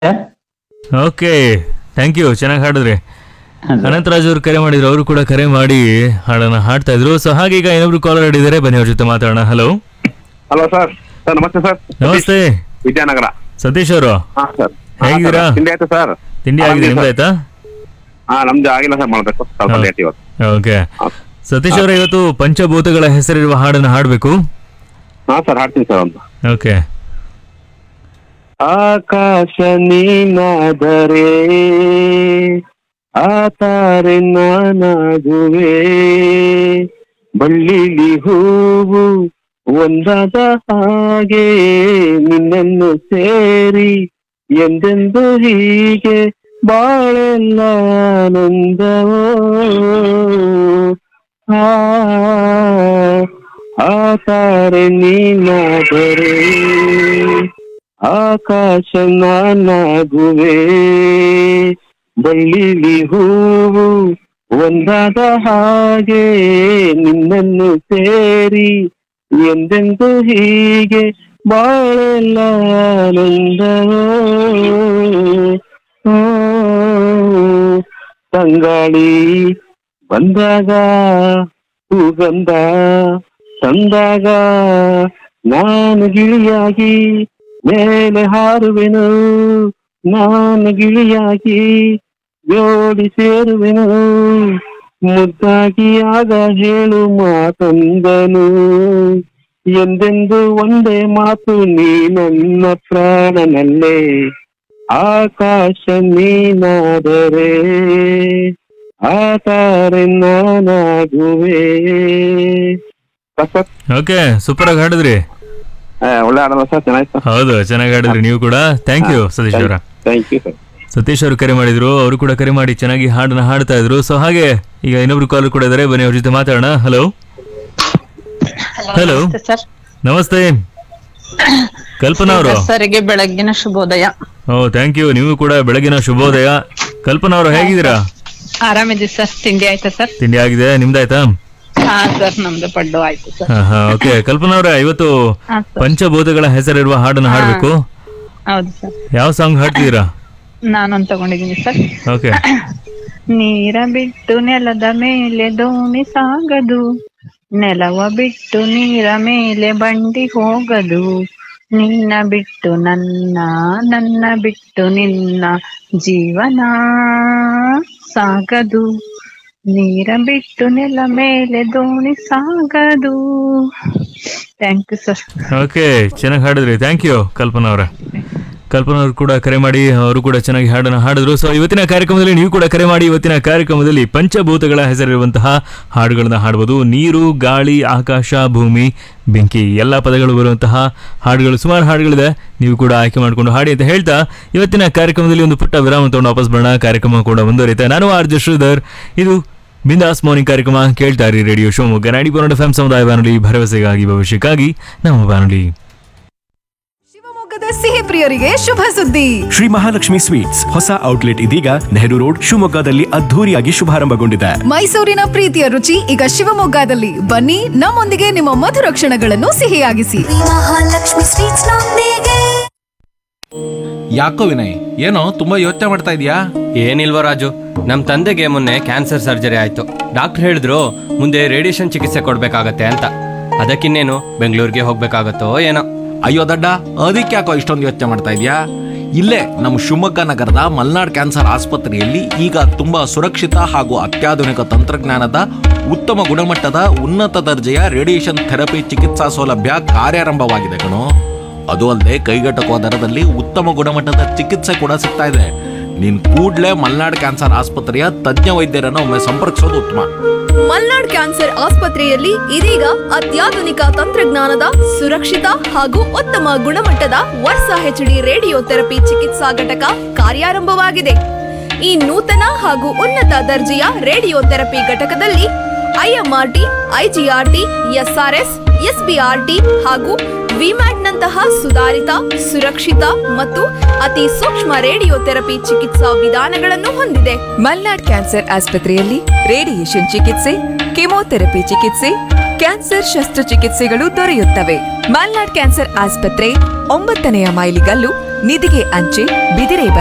Okay thank you ಚೆನ್ನಾಗಿ ಹಾಡಿದ್ರಿ ಅನಂತರಾಜ್ ಅವರು ಕರೆ ಮಾಡಿದ್ರು ಅವರು ಕೂಡ ಕರೆ ಮಾಡಿ ಹಾಡನ್ನ ಹಾಡ್ತಾ ಇದ್ರು ಸೊ ಹಾಗೆ ಈಗ ಇನ್ನೊಬ್ರು ಕಾಲರ್ ಹಿಡಿದಾರೆ ಬನ್ನಿ ಅವ್ರ ಜೊತೆ ಮಾತಾಡೋಣ ಹಲೋ ಹಲೋ ಸರ್ ಸರ್ ನಮಸ್ತೆ ಸರ್ ನಮಸ್ತೆ ವಿದ್ಯಾನಗರ ಸತೀಶ್ ಅವರು ಹಾ ಸರ್ ಹೇಗಿದ್ದೀರಾ? ತಿಂಡಿ ಆಯ್ತು ಸರ್ ತಿಂಡಿ ಆಗಿದೆ ನಿಮ್ದು ಆಯ್ತಾ ಹಾ ನಮ್ದು ಆಗಿಲ್ಲ ಸರ್ ಮಾಡ್ಬೇಕು ಸ್ವಲ್ಪ ಹಾ. ಲೇಟ್ ಇವತ್ತು ಓಕೆ ಹಾ. ಸತೀಶ್ ಅವರೇ ಇವತ್ತು ಪಂಚಭೂತಗಳ ಹೆಸರಿರುವ ಹಾಡನ್ನ ಹಾಡಬೇಕು ಹಾ ಸರ್ ಹಾಡ್ತೀನಿ ಸರ್ ಒಂದು ಓಕೆ ಆಕಾಶ ನೀನಾದರೆ ಆತಾರೆ ನಾನಾಗುವೆ ಬಳ್ಳಿಲಿ ಹೂವು ಒಂದಾದ ಹಾಗೆ ನಿನ್ನನ್ನು ಸೇರಿ ಎಂದೆಂದು ಹೀಗೆ ಬಾಳೆಲ್ಲ ಆನಂದವೋ ಆ ಆತಾರೆ ನೀನಾದರೆ ಆಕಾಶ ನಾನಾಗುವೆ ಬಳ್ಳಿಲಿ ಹೂವು ಒಂದಾದ ಹಾಗೆ ನಿನ್ನನ್ನು ಸೇರಿ ಎಂದೆಂದು ಹೀಗೆ ಬಾಳೆಲ್ಲ ಆನಂದವೋ ಓ, ತಂಗಾಳಿ ಬಂದಾಗ ಹೂಗಂಧ ತಂದಾಗ ನಾನು ಗಿಳಿಯಾಗಿ ಮೇಲೆ ಹಾರುವೆನು ನಾನು ಗಿಳಿಯಾಗಿ ಜೋಡಿ ಸೇರುವೆನು ಮುದ್ದಾಗಿ ಆಗ ಹೇಳು ಮಾತಂದನು ಎಂದೆಂದು ಒಂದೇ ಮಾತು ನೀ ನನ್ನ ಪ್ರಾಣನಲ್ಲೇ ಆಕಾಶ ನೀನಾದರೆ ಆತಾರೆ ನಾನಾಗುವೆ ಸರ್ ಓಕೆ ಸೂಪರ್ ಆಗಿ ಹಾಡಿದ್ರಿ ಒಳ್ಳೆ ಆಡಲ್ಲ ಸರ್ ಚೆನ್ನಾಯ್ತು ಹೌದು ಚೆನ್ನಾಗಿ ಹಾಡಿದ್ರಿ ನೀವು ಕೂಡ ಥ್ಯಾಂಕ್ ಯು ಸತೀಶ್ ಅವರ ಥ್ಯಾಂಕ್ ಯು ಸರ್ ಸತೀಶ್ ಅವರು ಕರೆ ಮಾಡಿದ್ರು ಅವರು ಕೂಡ ಕರೆ ಮಾಡಿ ಚೆನ್ನಾಗಿ ಹಾಡನ್ನ ಹಾಡ್ತಾ ಇದ್ರು ಸೊ ಹಾಗೆ ಈಗ ಇನ್ನೊಬ್ರು ಕಾಲರ್ ಕೂಡ ಇದಾರೆ ಬನ್ನಿ ಅವ್ರ ಜೊತೆ ಮಾತಾಡೋಣ ಹಲೋ ಹಲೋ ಸರ್ ನಮಸ್ತೆ ಕಲ್ಪನಾ ಅವರು ಸರಿಗೆ ಬೆಳಗ್ಗಿನ ಶುಭೋದಯ ಓ ಥ್ಯಾಂಕ್ ಯು ನೀವು ಕೂಡ ಬೆಳಗಿನ ಶುಭೋದಯ ಕಲ್ಪನಾ ಅವರು ಹೇಗಿದ್ದೀರಾ ಆರಾಮಿದ್ದೀವಿ ಸರ್ ತಿಂಡಿ ಆಯ್ತಾ ಸರ್ ತಿಂಡಿ ಆಗಿದೆ ನಿಮ್ದಾಯ್ತಾ ಹಾ ಸರ್ ನಮ್ದು ಪಡ್ಡು ಆಯ್ತು ಸರ್ ಹಾ ಹಾ ಓಕೆ ಕಲ್ಪನಾ ಅವರೇ ಇವತ್ತು ಹಾ ಸರ್ ಪಂಚಭೂತಗಳ ಹೆಸರಿರುವ ಹಾಡನ್ನ ಹಾಡ್ಬೇಕು ಹೌದು ಸರ್ ಯಾವ ಸಾಂಗ್ ಹಾಡ್ತಿದ್ದೀರಾ ನಾನೊಂದು ತಗೊಂಡಿದ್ದೀನಿ ಸರ್ ಓಕೆ ನೀರ ಬಿಟ್ಟು ನೆಲದ ಮೇಲೆ ದೋಣಿ ಸಾಗದು ನೆಲವ ಬಿಟ್ಟು ನೀರ ಮೇಲೆ ಬಂಡಿ ಹೋಗದು ನಿನ್ನ ಬಿಟ್ಟು ನನ್ನ ನನ್ನ ಬಿಟ್ಟು ನಿನ್ನ ಜೀವನ ಸಾಗದು ನೀರ ಬಿಟ್ಟು ನೆಲ ಮೇಲೆ ದೋಣಿ ಸಾಗದು ಥ್ಯಾಂಕ್ ಯು ಸರ್ ಓಕೆ ಚೆನ್ನಾಗಿ ಹಾಡಿದ್ರಿ ಥ್ಯಾಂಕ್ ಯು ಕಲ್ಪನಾ ಅವರ ಕಲ್ಪನಾ ಅವರು ಕೂಡ ಕರೆ ಮಾಡಿ ಅವರು ಕೂಡ ಚೆನ್ನಾಗಿ ಹಾಡನ್ನು ಹಾಡಿದ್ರು ಸೊ ಇವತ್ತಿನ ಕಾರ್ಯಕ್ರಮದಲ್ಲಿ ನೀವು ಕೂಡ ಕರೆ ಮಾಡಿ ಇವತ್ತಿನ ಕಾರ್ಯಕ್ರಮದಲ್ಲಿ ಪಂಚಭೂತಗಳ ಹೆಸರಿರುವಂತಹ ಹಾಡುಗಳನ್ನ ಹಾಡಬಹುದು ನೀರು ಗಾಳಿ ಆಕಾಶ ಭೂಮಿ ಬೆಂಕಿ ಎಲ್ಲ ಪದಗಳು ಬರುವಂತಹ ಹಾಡುಗಳು ಸುಮಾರು ಹಾಡುಗಳಿದೆ ನೀವು ಕೂಡ ಆಯ್ಕೆ ಮಾಡಿಕೊಂಡು ಹಾಡಿ ಅಂತ ಹೇಳ್ತಾ ಇವತ್ತಿನ ಕಾರ್ಯಕ್ರಮದಲ್ಲಿ ಒಂದು ಪುಟ್ಟ ವಿರಾಮ ತಗೊಂಡು ವಾಪಸ್ ಬರೋಣ ಕಾರ್ಯಕ್ರಮ ಕೂಡ ಮುಂದುವರಿಯುತ್ತೆ ನಾನು ಆರ್ ಜೆ ಶ್ರೀಧರ್ ಇದು ಬಿಂದಾಸ್ ಮಾರ್ನಿಂಗ್ ಕಾರ್ಯಕ್ರಮ ಕೇಳ್ತಾ ಇರಿ ರೇಡಿಯೋ ಶಿವಮೊಗ್ಗ ನಾಡಿ ಪನ್ನಡ ಎಫ್ ಸಮುದಾಯ ಬಾನುಲಿ ಭರವಸೆಗಾಗಿ ಭವಿಷ್ಯಕ್ಕಾಗಿ ನಮ್ಮ ಬಾನುಲಿ ಶಿವಮೊಗ್ಗದ ಸಿಹಿ ಪ್ರಿಯರಿಗೆ ಶುಭ ಸುದ್ದಿ ಶ್ರೀ ಮಹಾಲಕ್ಷ್ಮಿ ಸ್ವೀಟ್ಸ್ ಹೊಸ ಔಟ್ಲೆಟ್ ಇದೀಗ ನೆಹರು ರೋಡ್ ಶಿವಮೊಗ್ಗದಲ್ಲಿ ಅದ್ಧೂರಿಯಾಗಿ ಶುಭಾರಂಭಗೊಂಡಿದೆ ಮೈಸೂರಿನ ಪ್ರೀತಿಯ ರುಚಿ ಈಗ ಶಿವಮೊಗ್ಗದಲ್ಲಿ ಬನ್ನಿ ನಮ್ಮೊಂದಿಗೆ ನಿಮ್ಮ ಮಧುರ ಕ್ಷಣಗಳನ್ನು ಸಿಹಿಯಾಗಿಸಿ ಮಹಾಲಕ್ಷ್ಮಿ ಸ್ವೀಟ್ಸ್ ನೊಂದಿಗೆ ಯಾಕೋ ವಿನಯ್ ಏನೋ ತುಂಬಾ ಯೋಚನೆ ಮಾಡ್ತಾ ಇದೀಯಾ ಏನಿಲ್ವ ರಾಜು ನಮ್ಮ ತಂದೆಗೆ ಮೊನ್ನೆ ಕ್ಯಾನ್ಸರ್ ಸರ್ಜರಿ ಆಯ್ತು ಡಾಕ್ಟರ್ ಹೇಳಿದ್ರು ಮುಂದೆ ರೇಡಿಯೇಷನ್ ಚಿಕಿತ್ಸೆ ಕೊಡ್ಬೇಕಾಗತ್ತೆ ಅಂತ ಅದಕ್ಕಿನ್ನೇನು ಬೆಂಗಳೂರಿಗೆ ಹೋಗ್ಬೇಕಾಗತ್ತೋ ಏನೋ ಅಯ್ಯೋ ದಡ್ಡ ಅದಕ್ಕೆ ಯಾಕೋ ಇಷ್ಟೊಂದು ಯೋಚನೆ ಮಾಡ್ತಾ ಇದೀಯಾ ಇಲ್ಲೇ ನಮ್ಮ ಶಿವಮೊಗ್ಗ ನಗರದ ಮಲ್ನಾಡ್ ಕ್ಯಾನ್ಸರ್ ಆಸ್ಪತ್ರೆಯಲ್ಲಿ ಈಗ ತುಂಬಾ ಸುರಕ್ಷಿತ ಹಾಗೂ ಅತ್ಯಾಧುನಿಕ ತಂತ್ರಜ್ಞಾನದ ಉತ್ತಮ ಗುಣಮಟ್ಟದ ಉನ್ನತ ದರ್ಜೆಯ ರೇಡಿಯೇಷನ್ ಥೆರಪಿ ಚಿಕಿತ್ಸಾ ಸೌಲಭ್ಯ ಕಾರ್ಯಾರಂಭವಾಗಿದೆ ಕಣೋ ಅದು ಅಲ್ಲದೆ ಕೈಗೆಟಕುವ ದರದಲ್ಲಿ ಉತ್ತಮ ಗುಣಮಟ್ಟದ ಚಿಕಿತ್ಸೆ ಕೂಡ ಸಿಗ್ತಾ ಇದೆ ನೀನ್ ಕೂಡ್ಲೇ ಮಲ್ನಾಡ್ ಕ್ಯಾನ್ಸರ್ ಆಸ್ಪತ್ರೆಯ ತಜ್ಞ ವೈದ್ಯರನ್ನು ಒಮ್ಮೆ ಸಂಪರ್ಕಿಸೋದು ಉತ್ತಮ ಮಲ್ನಾಡ್ ಕ್ಯಾನ್ಸರ್ ಆಸ್ಪತ್ರೆಯಲ್ಲಿ ಇದೀಗ ಅತ್ಯಾಧುನಿಕ ತಂತ್ರಜ್ಞಾನದ ಸುರಕ್ಷಿತ ಹಾಗೂ ಉತ್ತಮ ಗುಣಮಟ್ಟದ ವರ್ಷ ಹೆಚ್ಡಿ ರೇಡಿಯೋ ಥೆರಪಿ ಚಿಕಿತ್ಸಾ ಘಟಕ ಕಾರ್ಯಾರಂಭವಾಗಿದೆ ಈ ನೂತನ ಹಾಗೂ ಉನ್ನತ ದರ್ಜೆಯ ರೇಡಿಯೋ ಥೆರಪಿ ಘಟಕದಲ್ಲಿ ಐಎಂಆರ್ಟಿ ಐಜಿಆರ್ಟಿ ಎಸ್ಆರ್ಎಸ್ ಎಸ್ಬಿಆರ್ಟಿ ಹಾಗೂ ವಿಮ್ಯಾಟ್ನಂತಹ ಸುಧಾರಿತ ಸುರಕ್ಷಿತ ಮತ್ತು ಅತಿ ಸೂಕ್ಷ್ಮ ರೇಡಿಯೋ ಥೆರಪಿ ಚಿಕಿತ್ಸಾ ವಿಧಾನಗಳನ್ನು ಹೊಂದಿದೆ ಮಲ್ನಾಡ್ ಕ್ಯಾನ್ಸರ್ ಆಸ್ಪತ್ರೆಯಲ್ಲಿ ರೇಡಿಯೇಷನ್ ಚಿಕಿತ್ಸೆ ಕೆಮೊಥೆರಪಿ ಚಿಕಿತ್ಸೆ ಕ್ಯಾನ್ಸರ್ ಶಸ್ತ್ರಚಿಕಿತ್ಸೆಗಳು ದೊರೆಯುತ್ತವೆ ಮಲ್ನಾಡ್ ಕ್ಯಾನ್ಸರ್ ಆಸ್ಪತ್ರೆ ಒಂಬತ್ತನೆಯ ಮೈಲಿಗಲ್ಲು ನಿಧಿಗೆ ಅಂಚೆ ಬಿದಿರೆ